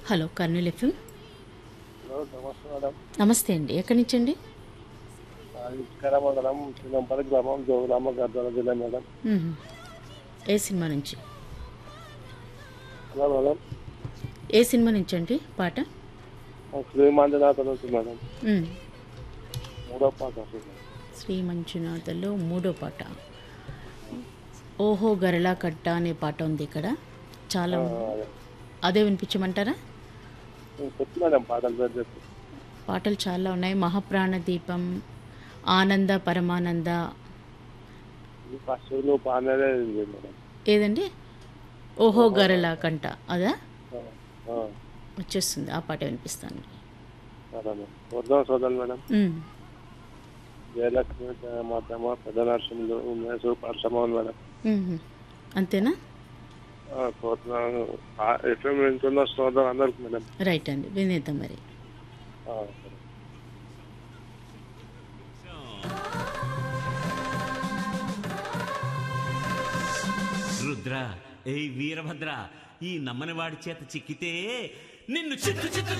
Hello Kurnool FM hello నమస్తే madam నమస్తే అండి ఎక్కడి నుంచి అండి ఇటుకర మండలం చిన్నంపల్లి గ్రామం జోగులామ గద్వాల జిల్లా మేడం మ్మ్. ఏ సినిమా నుంచి హలో మేడం ఏ సినిమా నుంచి అండి పాట శ్రీ మంజునాథ నుంచి మేడం మ్మ్. మూడో పాట వస్తుంది శ్రీ మంజునాథలో మూడో పాట ఓహో గరళా కట్ట అనే పాట ఉంది ఇక్కడ చాలా అదే వినిపించమంటారా చెప్పు మేడం పాటలు పేరు చెప్పు పాటలు చాలా ఉన్నాయి మహాప్రాణ దీపం ఆనంద పరమానంద ఇది ఫస్ట్ నువ్వు పాడేదే ఇది మేడం ఏదండి ఓహో గరళా కంట అదా ఆ, ఆ, వచ్చేస్తుంది ఆ పాట వినిపిస్తాను సరే మేడం వద్దాం సోదరు మేడం మ్మ్. జయలక్ష్మి మాతమ్మ పెద్ద నరసింహులు ఉమేష్ పరశమోహన్ మేడం మ్మ్. అంతేనా ఆ, పోతున్నాను ఎఫ్ఎం వింటున్న సోదరు అందరికి మేడం రైట్ అండి వినేద్దాం మరి ఆ, సరే రుద్ర ఏయ్ వీరభద్ర ఈ నమ్మని వాడి చేత చిక్కితే నిన్ను చిత్తు చిత్తు